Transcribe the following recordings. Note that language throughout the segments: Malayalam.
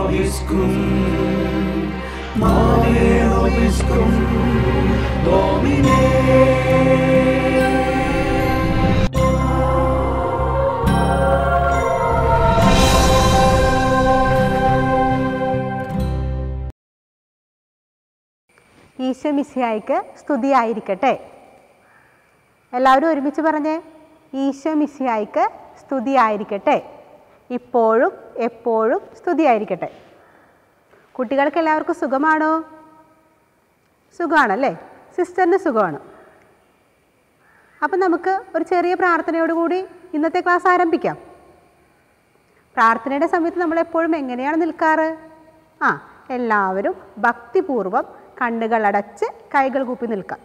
vobiscum, Mater vobiscum, Domine. Isho മിശിഹായിക്ക് സ്തുതിയായിരിക്കട്ടെ എല്ലാവരും ഒരുമിച്ച് പറഞ്ഞേ ഈശോ മിശിഹായിക്ക് സ്തുതിയായിരിക്കട്ടെ ഇപ്പോഴും എപ്പോഴും സ്തുതിയായിരിക്കട്ടെ കുട്ടികൾക്ക് എല്ലാവർക്കും സുഖമാണോ സുഖമാണല്ലേ സിസ്റ്ററിന് സുഖമാണ് അപ്പം നമുക്ക് ഒരു ചെറിയ പ്രാർത്ഥനയോടുകൂടി ഇന്നത്തെ ക്ലാസ് ആരംഭിക്കാം പ്രാർത്ഥനയുടെ സമയത്ത് നമ്മൾ എപ്പോഴും എങ്ങനെയാണ് നിൽക്കാറ് ആ എല്ലാവരും ഭക്തിപൂർവം കണ്ണുകൾ അടച്ച് കൈകൾ കൂപ്പി നിൽക്കാം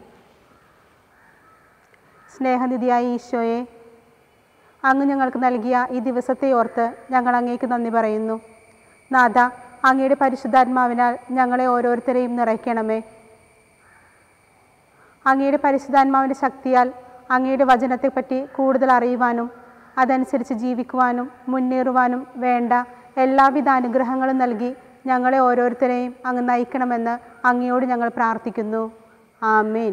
സ്നേഹനിധിയായ ഈശോയെ അങ്ങ് ഞങ്ങൾക്ക് നൽകിയ ഈ ദിവസത്തെ ഓർത്ത് ഞങ്ങൾ അങ്ങേക്ക് നന്ദി പറയുന്നു നാഥ അങ്ങയുടെ പരിശുദ്ധാത്മാവിനാൽ ഞങ്ങളെ ഓരോരുത്തരെയും നിറയ്ക്കണമേ അങ്ങയുടെ പരിശുദ്ധാത്മാവിൻ്റെ ശക്തിയാൽ അങ്ങയുടെ വചനത്തെപ്പറ്റി കൂടുതൽ അറിയുവാനും അതനുസരിച്ച് ജീവിക്കുവാനും മുന്നേറുവാനും വേണ്ട എല്ലാവിധ അനുഗ്രഹങ്ങളും നൽകി ഞങ്ങളെ ഓരോരുത്തരെയും അങ്ങ് നയിക്കണമെന്ന് അങ്ങയോട് ഞങ്ങൾ പ്രാർത്ഥിക്കുന്നു ആമേൻ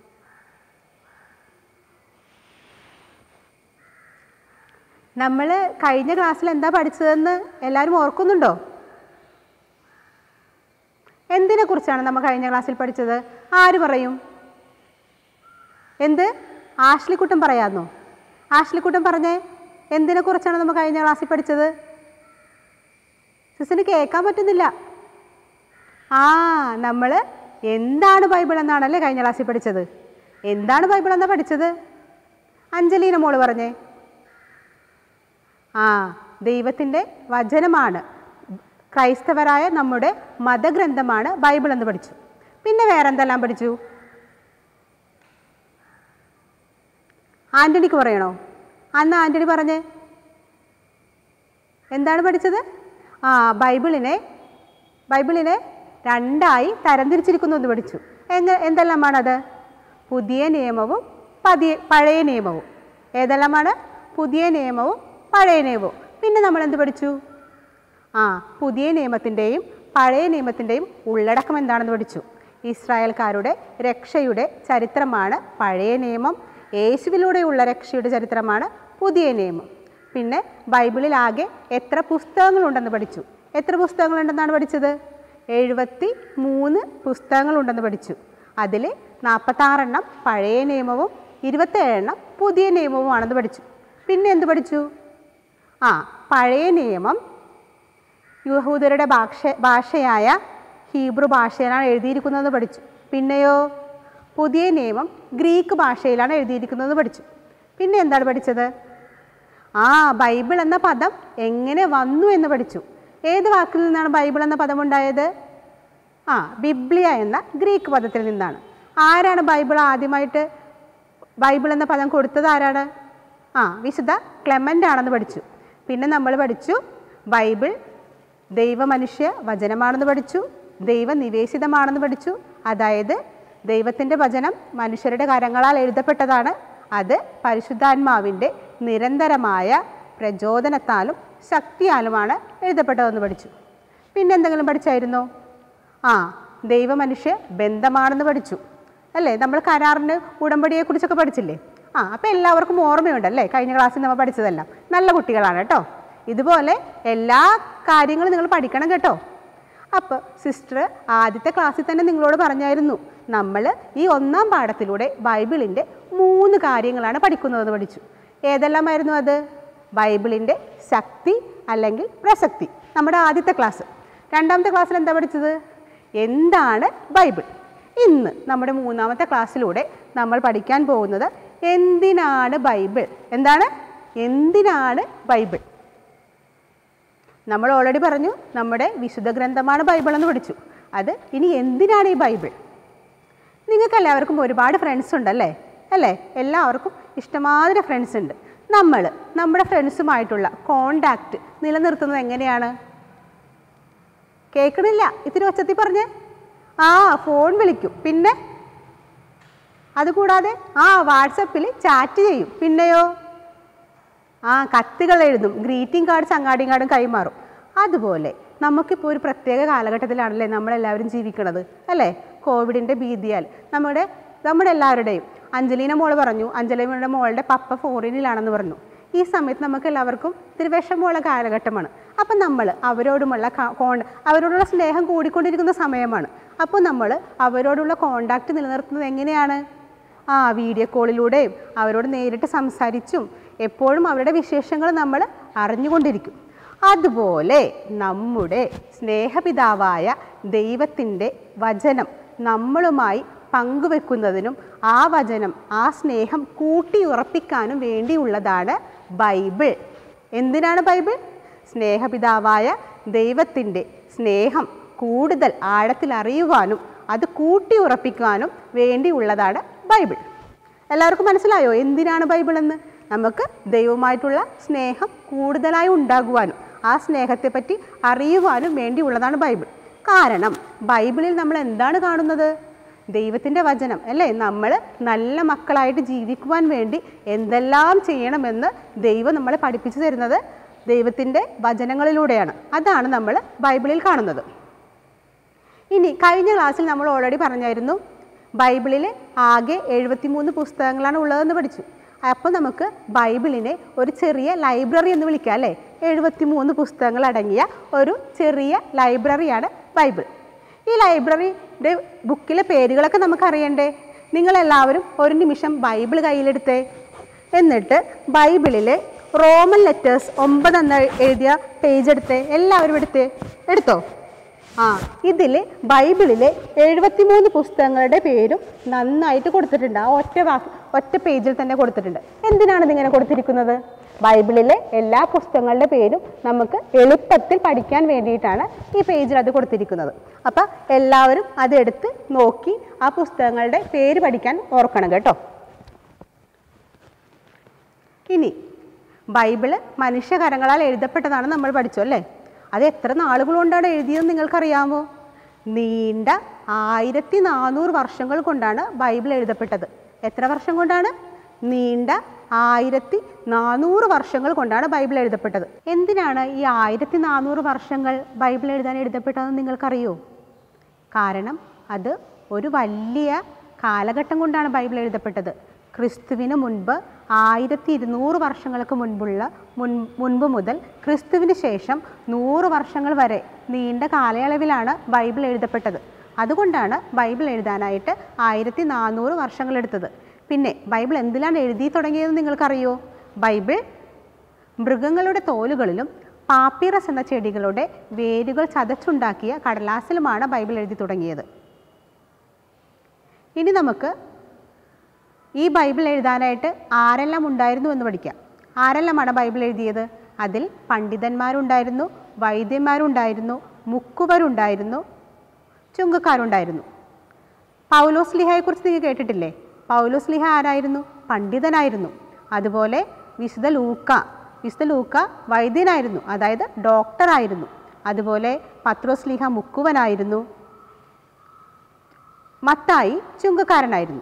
നമ്മൾ കഴിഞ്ഞ ക്ലാസ്സിൽ എന്താ പഠിച്ചതെന്ന് എല്ലാവരും ഓർക്കുന്നുണ്ടോ എന്തിനെ കുറിച്ചാണ് നമ്മൾ കഴിഞ്ഞ ക്ലാസ്സിൽ പഠിച്ചത് ആര് പറയും എന്ത് ആഷ്ലിക്കുട്ടൻ പറയാന്നോ ആഷ്ലിക്കുട്ടൻ പറഞ്ഞേ എന്തിനെ കുറിച്ചാണ് നമ്മൾ കഴിഞ്ഞ ക്ലാസ്സിൽ പഠിച്ചത് സിസിന് കേൾക്കാൻ പറ്റുന്നില്ല ആ നമ്മൾ എന്താണ് ബൈബിൾ എന്നാണല്ലേ കഴിഞ്ഞ ക്ലാസ്സിൽ പഠിച്ചത് എന്താണ് ബൈബിൾ എന്നാ പഠിച്ചത് അഞ്ജലീന മോള് പറഞ്ഞേ ആ ദൈവത്തിൻ്റെ വചനമാണ് ക്രൈസ്തവരായ നമ്മുടെ മതഗ്രന്ഥമാണ് ബൈബിൾ എന്ന് പഠിച്ചു പിന്നെ വേറെന്തെല്ലാം പഠിച്ചു ആൻ്റണിക്ക് പറയണോ അന്ന് ആൻ്റണി പറഞ്ഞേ എന്താണ് പഠിച്ചത് ആ ബൈബിളിനെ ബൈബിളിനെ രണ്ടായി തരംതിരിച്ചിരിക്കുന്നു എന്ന് പഠിച്ചു എങ്ങ എന്തെല്ലാമാണത് പുതിയ നിയമവും പതിയ പഴയ നിയമവും ഏതെല്ലാമാണ് പുതിയ നിയമവും പഴയ നിയമവും പിന്നെ നമ്മൾ എന്ത് പഠിച്ചു ആ പുതിയ നിയമത്തിൻ്റെയും പഴയ നിയമത്തിൻ്റെയും ഉള്ളടക്കം എന്താണെന്ന് പഠിച്ചു ഇസ്രായേൽക്കാരുടെ രക്ഷയുടെ ചരിത്രമാണ് പഴയ നിയമം യേശുവിലൂടെയുള്ള രക്ഷയുടെ ചരിത്രമാണ് പുതിയ നിയമം പിന്നെ ബൈബിളിലാകെ എത്ര പുസ്തകങ്ങളുണ്ടെന്ന് പഠിച്ചു എത്ര പുസ്തകങ്ങളുണ്ടെന്നാണ് പഠിച്ചത് എഴുപത്തി മൂന്ന് പുസ്തകങ്ങളുണ്ടെന്ന് പഠിച്ചു അതിൽ നാൽപ്പത്താറെണ്ണം പഴയ നിയമവും ഇരുപത്തേഴെണ്ണം പുതിയ നിയമവുമാണെന്ന് പഠിച്ചു പിന്നെ എന്ത് പഠിച്ചു ആ പഴയ നിയമം യഹൂദരുടെ ഭാഷ ഭാഷയായ ഹീബ്രു ഭാഷയിലാണ് എഴുതിയിരിക്കുന്നതെന്ന് പഠിച്ചു പിന്നെയോ പുതിയ നിയമം ഗ്രീക്ക് ഭാഷയിലാണ് എഴുതിയിരിക്കുന്നതെന്ന് പഠിച്ചു പിന്നെ എന്താണ് പഠിച്ചത് ആ ബൈബിൾ എന്ന പദം എങ്ങനെ വന്നു എന്ന് പഠിച്ചു ഏത് വാക്കിൽ നിന്നാണ് ബൈബിൾ എന്ന പദം ഉണ്ടായത് ആ ബിബ്ലിയ എന്ന ഗ്രീക്ക് പദത്തിൽ നിന്നാണ് ആരാണ് ബൈബിൾ ആദ്യമായിട്ട് ബൈബിൾ എന്ന പദം കൊടുത്തത് ആരാണ് ആ വിശുദ്ധ ക്ലെമൻ്റ് ആണെന്ന് പഠിച്ചു പിന്നെ നമ്മൾ പഠിച്ചു ബൈബിൾ ദൈവമനുഷ്യ വചനമാണെന്ന് പഠിച്ചു ദൈവനിവേശിതമാണെന്ന് പഠിച്ചു അതായത് ദൈവത്തിൻ്റെ വചനം മനുഷ്യരുടെ കരങ്ങളാൽ എഴുതപ്പെട്ടതാണ് അത് പരിശുദ്ധാത്മാവിൻ്റെ നിരന്തരമായ പ്രചോദനത്താലും ശക്തിയാലുമാണ് എഴുതപ്പെട്ടതെന്ന് പഠിച്ചു പിന്നെ എന്തെങ്കിലും പഠിച്ചായിരുന്നോ ആ ദൈവമനുഷ്യ ബന്ധമാണെന്ന് പഠിച്ചു അല്ലേ നമ്മൾ കരാറിന് ഉടമ്പടിയെക്കുറിച്ചൊക്കെ പഠിച്ചില്ലേ ആ അപ്പോൾ എല്ലാവർക്കും ഓർമ്മയുണ്ടല്ലേ കഴിഞ്ഞ ക്ലാസ്സിൽ നമ്മൾ പഠിച്ചതെല്ലാം നല്ല കുട്ടികളാണ് കേട്ടോ ഇതുപോലെ എല്ലാ കാര്യങ്ങളും നിങ്ങൾ പഠിക്കണം കേട്ടോ അപ്പോൾ സിസ്റ്റർ ആദ്യത്തെ ക്ലാസ്സിൽ തന്നെ നിങ്ങളോട് പറഞ്ഞായിരുന്നു നമ്മൾ ഈ ഒന്നാം പാഠത്തിലൂടെ ബൈബിളിൻ്റെ മൂന്ന് കാര്യങ്ങളാണ് പഠിക്കുന്നതെന്ന് പഠിച്ചു ഏതെല്ലാമായിരുന്നു അത് ബൈബിളിൻ്റെ ശക്തി അല്ലെങ്കിൽ പ്രസക്തി നമ്മുടെ ആദ്യത്തെ ക്ലാസ് രണ്ടാമത്തെ ക്ലാസ്സിൽ എന്താ പഠിച്ചത് എന്താണ് ബൈബിൾ ഇന്ന് നമ്മുടെ മൂന്നാമത്തെ ക്ലാസ്സിലൂടെ നമ്മൾ പഠിക്കാൻ പോകുന്നത് എന്തിനാണ് ബൈബിൾ എന്താണ് എന്തിനാണ് ബൈബിൾ നമ്മൾ ഓൾറെഡി പറഞ്ഞു നമ്മുടെ വിശുദ്ധ ഗ്രന്ഥമാണ് ബൈബിൾ എന്ന് പഠിച്ചു അത് ഇനി എന്തിനാണ് ഈ ബൈബിൾ നിങ്ങൾക്ക് എല്ലാവർക്കും ഒരുപാട് ഫ്രണ്ട്സ് ഉണ്ടല്ലേ അല്ലേ എല്ലാവർക്കും ഇഷ്ടമാതിരി ഫ്രണ്ട്സ് ഉണ്ട് നമ്മൾ നമ്മുടെ ഫ്രണ്ട്സുമായിട്ടുള്ള കോണ്ടാക്റ്റ് നിലനിർത്തുന്നത് എങ്ങനെയാണ് കേൾക്കണില്ല ഇത്തിരി ഒച്ചത്തിൽ പറഞ്ഞേ ആ ഫോൺ വിളിക്കും പിന്നെ അതുകൂടാതെ ആ വാട്സപ്പിൽ ചാറ്റ് ചെയ്യും പിന്നെയോ ആ കത്തുകൾ എഴുതും ഗ്രീറ്റിംഗ് കാർഡ്സ് അങ്ങാടിയും കാർഡും കൈമാറും അതുപോലെ നമുക്കിപ്പോൾ ഒരു പ്രത്യേക കാലഘട്ടത്തിലാണല്ലേ നമ്മളെല്ലാവരും ജീവിക്കുന്നത് അല്ലേ കോവിഡിൻ്റെ ഭീതിയാൽ നമ്മുടെ നമ്മുടെ എല്ലാവരുടെയും അഞ്ജലീന മോള് പറഞ്ഞു അഞ്ജലിയുടെ മോളുടെ പപ്പ ഫോറിനിലാണെന്ന് പറഞ്ഞു ഈ സമയത്ത് നമുക്ക് എല്ലാവർക്കും ഇത്തിരി വിഷമമുള്ള കാലഘട്ടമാണ് അപ്പം നമ്മൾ അവരോടുമുള്ള ക- കോണ്ട അവരോടുള്ള സ്നേഹം കൂടിക്കൊണ്ടിരിക്കുന്ന സമയമാണ് അപ്പോൾ നമ്മൾ അവരോടുള്ള കോണ്ടാക്റ്റ് നിലനിർത്തുന്നത് എങ്ങനെയാണ് ആ വീഡിയോ കോളിലൂടെയും അവരോട് നേരിട്ട് സംസാരിച്ചും എപ്പോഴും അവരുടെ വിശേഷങ്ങൾ നമ്മൾ അറിഞ്ഞുകൊണ്ടിരിക്കും അതുപോലെ നമ്മുടെ സ്നേഹപിതാവായ ദൈവത്തിൻ്റെ വചനം നമ്മളുമായി പങ്കുവെക്കുന്നതിനും ആ വചനം ആ സ്നേഹം കൂട്ടിയുറപ്പിക്കാനും വേണ്ടിയുള്ളതാണ് ബൈബിൾ എന്തിനാണ് ബൈബിൾ സ്നേഹപിതാവായ ദൈവത്തിൻ്റെ സ്നേഹം കൂടുതൽ ആഴത്തിൽ അറിയുവാനും അത് കൂട്ടിയുറപ്പിക്കാനും വേണ്ടിയുള്ളതാണ് ബൈബിൾ എല്ലാവർക്കും മനസ്സിലായോ എന്തിനാണ് ബൈബിൾ എന്ന് നമുക്ക് ദൈവവുമായിട്ടുള്ള സ്നേഹം കൂടുതലായി ഉണ്ടാകുവാനും ആ സ്നേഹത്തെപ്പറ്റി അറിയുവാനും വേണ്ടിയുള്ളതാണ് ബൈബിൾ കാരണം ബൈബിളിൽ നമ്മൾ എന്താണ് കാണുന്നത് ദൈവത്തിൻ്റെ വചനം അല്ലേ നമ്മൾ നല്ല മക്കളായിട്ട് ജീവിക്കുവാൻ വേണ്ടി എന്തെല്ലാം ചെയ്യണമെന്ന് ദൈവം നമ്മളെ പഠിപ്പിച്ചു തരുന്നത് ദൈവത്തിൻ്റെ വചനങ്ങളിലൂടെയാണ് അതാണ് നമ്മൾ ബൈബിളിൽ കാണുന്നത് ഇനി കഴിഞ്ഞ ക്ലാസ്സിൽ നമ്മൾ ഓൾറെഡി പറഞ്ഞായിരുന്നു ബൈബിളിൽ ആകെ എഴുപത്തിമൂന്ന് പുസ്തകങ്ങളാണ് ഉള്ളതെന്ന് പഠിച്ചു അപ്പോൾ നമുക്ക് ബൈബിളിനെ ഒരു ചെറിയ ലൈബ്രറി എന്ന് വിളിക്കാം അല്ലേ എഴുപത്തിമൂന്ന് പുസ്തകങ്ങൾ അടങ്ങിയ ഒരു ചെറിയ ലൈബ്രറിയാണ് ബൈബിൾ ഈ ലൈബ്രറിയുടെ ബുക്കിലെ പേരുകളൊക്കെ നമുക്ക് അറിയണ്ടേ നിങ്ങളെല്ലാവരും ഒരു നിമിഷം ബൈബിൾ കയ്യിലെടുത്തേ എന്നിട്ട് ബൈബിളിലെ റോമൻ ലെറ്റേഴ്സ് ഒമ്പത് എന്ന് എഴുതിയ പേജ് എടുത്തേ എല്ലാവരും എടുത്തേ എടുത്തോ ആ ഇതിൽ ബൈബിളിലെ എഴുപത്തിമൂന്ന് പുസ്തകങ്ങളുടെ പേരും നന്നായിട്ട് കൊടുത്തിട്ടുണ്ട് ആ ഒറ്റ വാക്ക് ഒറ്റ പേജിൽ തന്നെ കൊടുത്തിട്ടുണ്ട് എന്തിനാണ് ഇതിങ്ങനെ കൊടുത്തിരിക്കുന്നത് ബൈബിളിലെ എല്ലാ പുസ്തകങ്ങളുടെ പേരും നമുക്ക് എളുപ്പത്തിൽ പഠിക്കാൻ വേണ്ടിയിട്ടാണ് ഈ പേജിൽ അത് കൊടുത്തിരിക്കുന്നത് അപ്പം എല്ലാവരും അതെടുത്ത് നോക്കി ആ പുസ്തകങ്ങളുടെ പേര് പഠിക്കാൻ ഓർക്കണം കേട്ടോ ഇനി ബൈബിള് മനുഷ്യകരങ്ങളാൽ എഴുതപ്പെട്ടതാണ് നമ്മൾ പഠിച്ചു അല്ലേ അത് എത്ര നാളുകൾ കൊണ്ടാണ് എഴുതിയതെന്ന് നിങ്ങൾക്കറിയാമോ നീണ്ട ആയിരത്തി നാനൂറ് വർഷങ്ങൾ കൊണ്ടാണ് ബൈബിൾ എഴുതപ്പെട്ടത് എത്ര വർഷം കൊണ്ടാണ് നീണ്ട ആയിരത്തി നാനൂറ് വർഷങ്ങൾ കൊണ്ടാണ് ബൈബിൾ എഴുതപ്പെട്ടത് എന്തിനാണ് ഈ ആയിരത്തി നാനൂറ് വർഷങ്ങൾ ബൈബിൾ എഴുതാൻ എഴുതപ്പെട്ടതെന്ന് നിങ്ങൾക്കറിയോ കാരണം അത് ഒരു വലിയ കാലഘട്ടം കൊണ്ടാണ് ബൈബിൾ എഴുതപ്പെട്ടത് ക്രിസ്തുവിന് മുൻപ് ആയിരത്തി ഇരുന്നൂറ് വർഷങ്ങൾക്ക് മുൻപുള്ള മുൻ മുൻപ് മുതൽ ക്രിസ്തുവിന് ശേഷം നൂറ് വർഷങ്ങൾ വരെ നീണ്ട കാലയളവിലാണ് ബൈബിൾ എഴുതപ്പെട്ടത് അതുകൊണ്ടാണ് ബൈബിൾ എഴുതാനായിട്ട് ആയിരത്തി നാനൂറ് വർഷങ്ങൾ എടുത്തത് പിന്നെ ബൈബിൾ എന്തിലാണ് എഴുതി തുടങ്ങിയതെന്ന് നിങ്ങൾക്കറിയോ ബൈബിൾ മൃഗങ്ങളുടെ തോലുകളിലും പാപ്പിറസ് എന്ന ചെടികളുടെ വേരുകൾ ചതച്ചുണ്ടാക്കിയ കടലാസിലുമാണ് ബൈബിൾ എഴുതി തുടങ്ങിയത് ഇനി നമുക്ക് ഈ ബൈബിൾ എഴുതാനായിട്ട് ആരെല്ലാം ഉണ്ടായിരുന്നു എന്ന് പഠിക്കാം ആരെല്ലാമാണ് ബൈബിൾ എഴുതിയത് അതിൽ പണ്ഡിതന്മാരുണ്ടായിരുന്നു വൈദ്യന്മാരുണ്ടായിരുന്നു മുക്കുവരുണ്ടായിരുന്നു ചുങ്കക്കാരുണ്ടായിരുന്നു പൗലോസ് ലിഹയെക്കുറിച്ച് നിങ്ങൾ കേട്ടിട്ടില്ലേ പൗലോസ് ലിഹ ആരായിരുന്നു പണ്ഡിതനായിരുന്നു അതുപോലെ വിശുദ്ധ ലൂക്ക വിശുദ്ധ ലൂക്ക വൈദ്യനായിരുന്നു അതായത് ഡോക്ടറായിരുന്നു അതുപോലെ പത്രോസ് ലിഹ മുക്കുവനായിരുന്നു മത്തായി ചുങ്കക്കാരനായിരുന്നു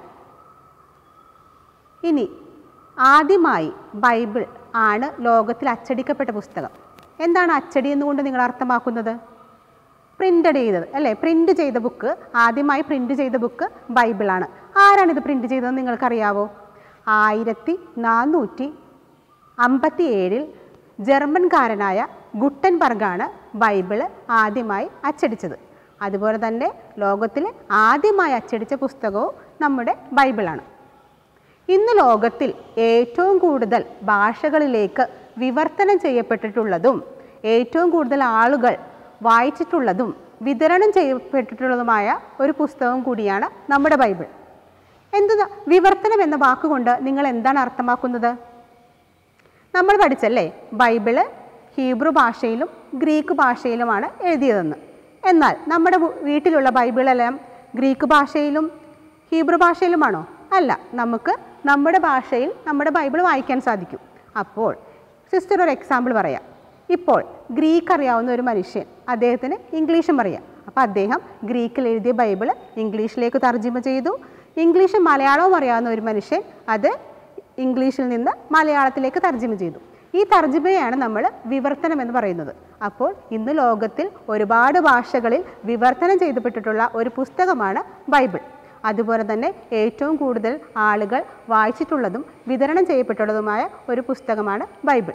ഇനി ആദ്യമായി ബൈബിൾ ആണ് ലോകത്തിൽ അച്ചടിക്കപ്പെട്ട പുസ്തകം എന്താണ് അച്ചടി എന്നുകൊണ്ട് നിങ്ങൾ അർത്ഥമാക്കുന്നത് പ്രിൻ്റഡ് ചെയ്തത് അല്ലേ പ്രിൻ്റ് ചെയ്ത ബുക്ക് ആദ്യമായി പ്രിൻ്റ് ചെയ്ത ബുക്ക് ബൈബിളാണ് ആരാണിത് പ്രിൻ്റ് ചെയ്തതെന്ന് നിങ്ങൾക്കറിയാവോ ആയിരത്തി നാനൂറ്റി അമ്പത്തി ഏഴിൽ ജർമ്മൻകാരനായ ഗുട്ടൻബർഗാണ് ബൈബിള് ആദ്യമായി അച്ചടിച്ചത് അതുപോലെ തന്നെ ലോകത്തിൽ ആദ്യമായി അച്ചടിച്ച പുസ്തകവും നമ്മുടെ ബൈബിളാണ് ഇന്ന് ലോകത്തിൽ ഏറ്റവും കൂടുതൽ ഭാഷകളിലേക്ക് വിവർത്തനം ചെയ്യപ്പെട്ടിട്ടുള്ളതും ഏറ്റവും കൂടുതൽ ആളുകൾ വായിച്ചിട്ടുള്ളതും വിതരണം ചെയ്യപ്പെട്ടിട്ടുള്ളതുമായ ഒരു പുസ്തകം കൂടിയാണ് നമ്മുടെ ബൈബിൾ എന്ത് വിവർത്തനം എന്ന വാക്കുകൊണ്ട് നിങ്ങൾ എന്താണ് അർത്ഥമാക്കുന്നത് നമ്മൾ പഠിച്ചല്ലേ ബൈബിള് ഹീബ്രു ഭാഷയിലും ഗ്രീക്ക് ഭാഷയിലുമാണ് എഴുതിയതെന്ന് എന്നാൽ നമ്മുടെ വു- വീട്ടിലുള്ള ബൈബിളെല്ലാം ഗ്രീക്ക് ഭാഷയിലും ഹീബ്രു ഭാഷയിലുമാണോ അല്ല നമുക്ക് നമ്മുടെ ഭാഷയിൽ നമ്മുടെ ബൈബിൾ വായിക്കാൻ സാധിക്കും അപ്പോൾ സിസ്റ്റർ ഒരു എക്സാമ്പിൾ പറയാം ഇപ്പോൾ ഗ്രീക്ക് അറിയാവുന്ന ഒരു മനുഷ്യൻ അദ്ദേഹത്തിന് ഇംഗ്ലീഷും അറിയാം അപ്പോൾ അദ്ദേഹം ഗ്രീക്കിൽ എഴുതിയ ബൈബിൾ ഇംഗ്ലീഷിലേക്ക് തർജ്ജിമ ചെയ്തു ഇംഗ്ലീഷും മലയാളവും അറിയാവുന്ന ഒരു മനുഷ്യൻ അത് ഇംഗ്ലീഷിൽ നിന്ന് മലയാളത്തിലേക്ക് തർജ്ജിമ ചെയ്തു ഈ തർജ്ജിമയാണ് നമ്മൾ വിവർത്തനം എന്ന് പറയുന്നത് അപ്പോൾ ഇന്ന് ലോകത്തിൽ ഒരുപാട് ഭാഷകളിൽ വിവർത്തനം ചെയ്യപ്പെട്ടിട്ടുള്ള ഒരു പുസ്തകമാണ് ബൈബിൾ അതുപോലെ തന്നെ ഏറ്റവും കൂടുതൽ ആളുകൾ വായിച്ചിട്ടുള്ളതും വിതരണം ചെയ്യപ്പെട്ടുള്ളതുമായ ഒരു പുസ്തകമാണ് ബൈബിൾ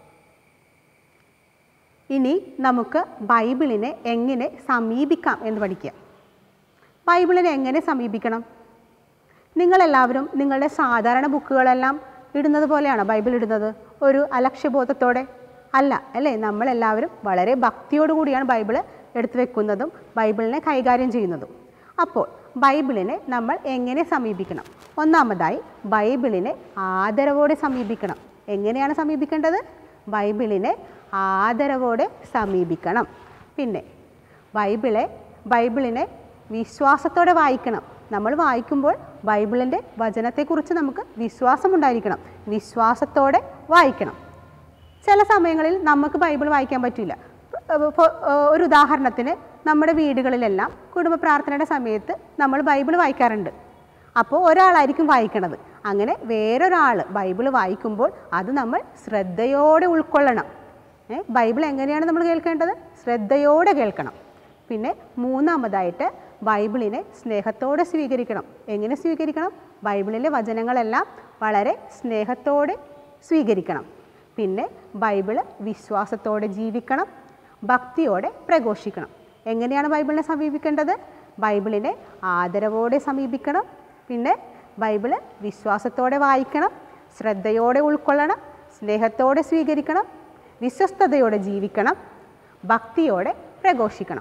ഇനി നമുക്ക് ബൈബിളിനെ എങ്ങനെ സമീപിക്കാം എന്ന് പഠിക്കാം ബൈബിളിനെ എങ്ങനെ സമീപിക്കണം നിങ്ങളെല്ലാവരും നിങ്ങളുടെ സാധാരണ ബുക്കുകളെല്ലാം ഇടുന്നത് പോലെയാണോ ബൈബിൾ ഇടുന്നത് ഒരു അലക്ഷ്യബോധത്തോടെ അല്ല അല്ലേ നമ്മളെല്ലാവരും വളരെ ഭക്തിയോടുകൂടിയാണ് ബൈബിൾ എടുത്തു വെക്കുന്നതും ബൈബിളിനെ കൈകാര്യം ചെയ്യുന്നതും അപ്പോൾ ബൈബിളിനെ നമ്മൾ എങ്ങനെ സമീപിക്കണം ഒന്നാമതായി ബൈബിളിനെ ആദരവോടെ സമീപിക്കണം എങ്ങനെയാണ് സമീപിക്കേണ്ടത് ബൈബിളിനെ ആദരവോടെ സമീപിക്കണം പിന്നെ ബൈബിളെ ബൈബിളിനെ വിശ്വാസത്തോടെ വായിക്കണം നമ്മൾ വായിക്കുമ്പോൾ ബൈബിളിൻ്റെ വചനത്തെക്കുറിച്ച് നമുക്ക് വിശ്വാസമുണ്ടായിരിക്കണം വിശ്വാസത്തോടെ വായിക്കണം ചില സമയങ്ങളിൽ നമുക്ക് ബൈബിൾ വായിക്കാൻ പറ്റില്ല ഇപ്പോൾ ഒരു ഉദാഹരണത്തിന് നമ്മുടെ വീടുകളിലെല്ലാം കുടുംബ പ്രാർത്ഥനയുടെ സമയത്ത് നമ്മൾ ബൈബിൾ വായിക്കാറുണ്ട് അപ്പോൾ ഒരാളായിരിക്കും വായിക്കണത് അങ്ങനെ വേറൊരാൾ ബൈബിൾ വായിക്കുമ്പോൾ അത് നമ്മൾ ശ്രദ്ധയോടെ ഉൾക്കൊള്ളണം ഏ, ബൈബിൾ എങ്ങനെയാണ് നമ്മൾ കേൾക്കേണ്ടത് ശ്രദ്ധയോടെ കേൾക്കണം പിന്നെ മൂന്നാമതായിട്ട് ബൈബിളിനെ സ്നേഹത്തോടെ സ്വീകരിക്കണം എങ്ങനെ സ്വീകരിക്കണം ബൈബിളിലെ വചനങ്ങളെല്ലാം വളരെ സ്നേഹത്തോടെ സ്വീകരിക്കണം പിന്നെ ബൈബിള് വിശ്വാസത്തോടെ ജീവിക്കണം ഭക്തിയോടെ പ്രഘോഷിക്കണം എങ്ങനെയാണ് ബൈബിളിനെ സമീപിക്കേണ്ടത് ബൈബിളിനെ ആദരവോടെ സമീപിക്കണം പിന്നെ ബൈബിള് വിശ്വാസത്തോടെ വായിക്കണം ശ്രദ്ധയോടെ ഉൾക്കൊള്ളണം സ്നേഹത്തോടെ സ്വീകരിക്കണം വിശ്വസ്തയോടെ ജീവിക്കണം ഭക്തിയോടെ പ്രഘോഷിക്കണം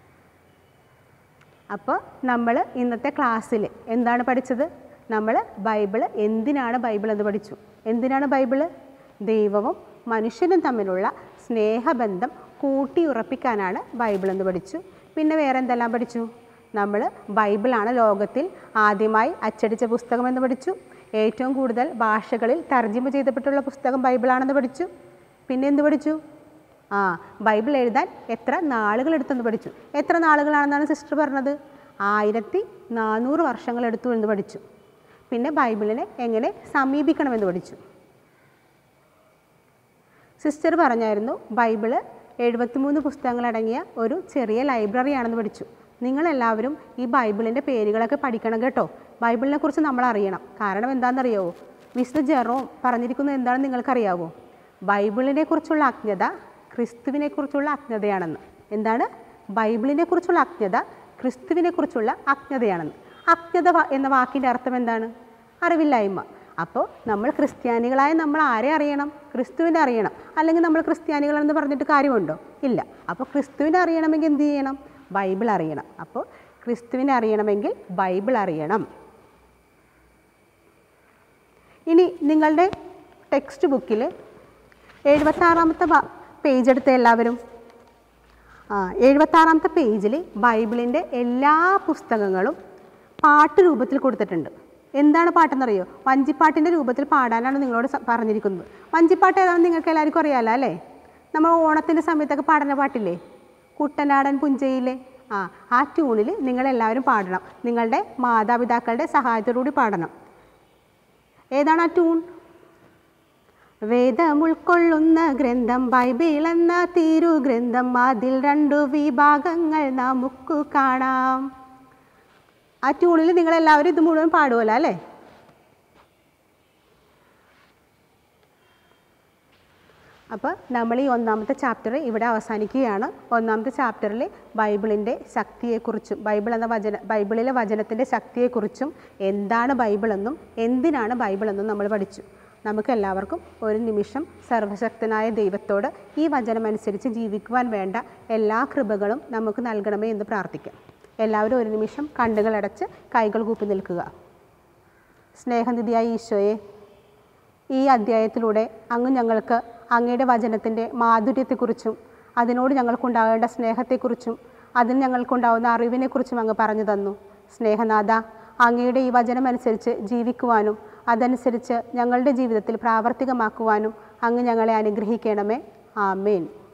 അപ്പോൾ നമ്മൾ ഇന്നത്തെ ക്ലാസ്സിൽ എന്താണ് പഠിച്ചത് നമ്മൾ ബൈബിള് എന്തിനാണ് ബൈബിൾ എന്ന് പഠിച്ചു എന്തിനാണ് ബൈബിള് ദൈവവും മനുഷ്യനും തമ്മിലുള്ള സ്നേഹബന്ധം കൂട്ടിയുറപ്പിക്കാനാണ് ബൈബിൾ എന്ന് പഠിച്ചു പിന്നെ വേറെ എന്തെല്ലാം പഠിച്ചു നമ്മൾ ബൈബിളാണ് ലോകത്തിൽ ആദ്യമായി അച്ചടിച്ച പുസ്തകം എന്ന് പഠിച്ചു ഏറ്റവും കൂടുതൽ ഭാഷകളിൽ തർജ്ജിമ ചെയ്തപ്പെട്ടുള്ള പുസ്തകം ബൈബിളാണെന്ന് പഠിച്ചു പിന്നെ എന്ത് പഠിച്ചു ആ ബൈബിൾ എഴുതാൻ എത്ര നാളുകൾ എടുത്തെന്ന് പഠിച്ചു എത്ര നാളുകളാണെന്നാണ് സിസ്റ്റർ പറഞ്ഞത് ആയിരത്തി നാനൂറ് വർഷങ്ങൾ എടുത്തു എന്ന് പഠിച്ചു പിന്നെ ബൈബിളിനെ എങ്ങനെ സമീപിക്കണമെന്ന് പഠിച്ചു സിസ്റ്റർ പറഞ്ഞായിരുന്നു ബൈബിള് എഴുപത്തിമൂന്ന് പുസ്തകങ്ങളടങ്ങിയ ഒരു ചെറിയ ലൈബ്രറിയാണെന്ന് പഠിച്ചു നിങ്ങളെല്ലാവരും ഈ ബൈബിളിൻ്റെ പേരുകളൊക്കെ പഠിക്കണം കേട്ടോ ബൈബിളിനെ കുറിച്ച് നമ്മൾ അറിയണം കാരണം എന്താണെന്നറിയാവോ വിശുദ്ധ ജെറോം പറഞ്ഞിരിക്കുന്നത് എന്താണെന്ന് നിങ്ങൾക്കറിയാവോ ബൈബിളിനെ കുറിച്ചുള്ള അജ്ഞത ക്രിസ്തുവിനെ കുറിച്ചുള്ള അജ്ഞതയാണെന്ന് എന്താണ് ബൈബിളിനെ കുറിച്ചുള്ള അജ്ഞത ക്രിസ്തുവിനെ കുറിച്ചുള്ള അജ്ഞതയാണെന്ന് അജ്ഞത വ- എന്ന വാക്കിൻ്റെ അർത്ഥം എന്താണ് അറിവില്ലായ്മ അപ്പോൾ നമ്മൾ ക്രിസ്ത്യാനികളായ നമ്മൾ ആരെ അറിയണം ക്രിസ്തുവിനെ അറിയണം അല്ലെങ്കിൽ നമ്മൾ ക്രിസ്ത്യാനികളെന്ന് പറഞ്ഞിട്ട് കാര്യമുണ്ടോ ഇല്ല അപ്പോൾ ക്രിസ്തുവിനെ അറിയണമെങ്കിൽ എന്ത് ചെയ്യണം ബൈബിൾ അറിയണം അപ്പോൾ ക്രിസ്തുവിനെ അറിയണമെങ്കിൽ ബൈബിൾ അറിയണം ഇനി നിങ്ങളുടെ ടെക്സ്റ്റ് ബുക്കിൽ എഴുപത്താറാമത്തെ പേജ് എടുത്ത എല്ലാവരും ആ എഴുപത്താറാമത്തെ പേജിൽ ബൈബിളിൻ്റെ എല്ലാ പുസ്തകങ്ങളും പാട്ട് രൂപത്തിൽ കൊടുത്തിട്ടുണ്ട് എന്താണ് പാട്ടെന്നറിയോ വഞ്ചിപ്പാട്ടിൻ്റെ രൂപത്തിൽ പാടാനാണ് നിങ്ങളോട് സ- പറഞ്ഞിരിക്കുന്നത് വഞ്ചിപ്പാട്ട് ഏതാണെന്ന് നിങ്ങൾക്ക് എല്ലാവർക്കും അറിയാമല്ലോ അല്ലേ നമ്മൾ ഓണത്തിൻ്റെ സമയത്തൊക്കെ പാടുന്ന പാട്ടില്ലേ കുട്ടനാടൻ പുഞ്ചയിലെ ആ ആ ട്യൂണിൽ നിങ്ങളെല്ലാവരും പാടണം നിങ്ങളുടെ മാതാപിതാക്കളുടെ സഹായത്തോടുകൂടി പാടണം ഏതാണ് ആ ട്യൂൺ വേദം ഉൾക്കൊള്ളുന്ന ഗ്രന്ഥം ബൈബിൾ എന്ന തിരു ഗ്രന്ഥം അതിൽ രണ്ടു വിഭാഗങ്ങൾ നമുക്ക് കാണാം ആ ട്യൂണിൽ നിങ്ങളെല്ലാവരും ഇത് മുഴുവൻ പാടുമല്ലോ അല്ലേ അപ്പോൾ നമ്മൾ ഈ ഒന്നാമത്തെ ചാപ്റ്റർ ഇവിടെ അവസാനിക്കുകയാണ് ഒന്നാമത്തെ ചാപ്റ്ററിൽ ബൈബിളിൻ്റെ ശക്തിയെക്കുറിച്ചും ബൈബിൾ എന്ന വചന ബൈബിളിലെ വചനത്തിൻ്റെ ശക്തിയെക്കുറിച്ചും എന്താണ് ബൈബിളെന്നും എന്തിനാണ് ബൈബിളെന്നും നമ്മൾ പഠിച്ചു നമുക്ക് എല്ലാവർക്കും ഒരു നിമിഷം സർവശക്തനായ ദൈവത്തോട് ഈ വചനമനുസരിച്ച് ജീവിക്കുവാൻ വേണ്ട എല്ലാ കൃപകളും നമുക്ക് നൽകണമേ എന്ന് പ്രാർത്ഥിക്കാം എല്ലാവരും ഒരു നിമിഷം കണ്ണുകളടച്ച് കൈകൾ കൂപ്പി നിൽക്കുക സ്നേഹനിധിയായ ഈശോയെ ഈ അധ്യായത്തിലൂടെ അങ്ങ് ഞങ്ങൾക്ക് അങ്ങയുടെ വചനത്തിൻ്റെ മാധുര്യത്തെക്കുറിച്ചും അതിനോട് ഞങ്ങൾക്കുണ്ടാകേണ്ട സ്നേഹത്തെക്കുറിച്ചും അതിന് ഞങ്ങൾക്കുണ്ടാവുന്ന അറിവിനെക്കുറിച്ചും അങ്ങ് പറഞ്ഞു തന്നു സ്നേഹനാഥ അങ്ങയുടെ ഈ വചനമനുസരിച്ച് ജീവിക്കുവാനും അതനുസരിച്ച് ഞങ്ങളുടെ ജീവിതത്തിൽ പ്രാവർത്തികമാക്കുവാനും അങ്ങ് ഞങ്ങളെ അനുഗ്രഹിക്കണമേ ആമേൻ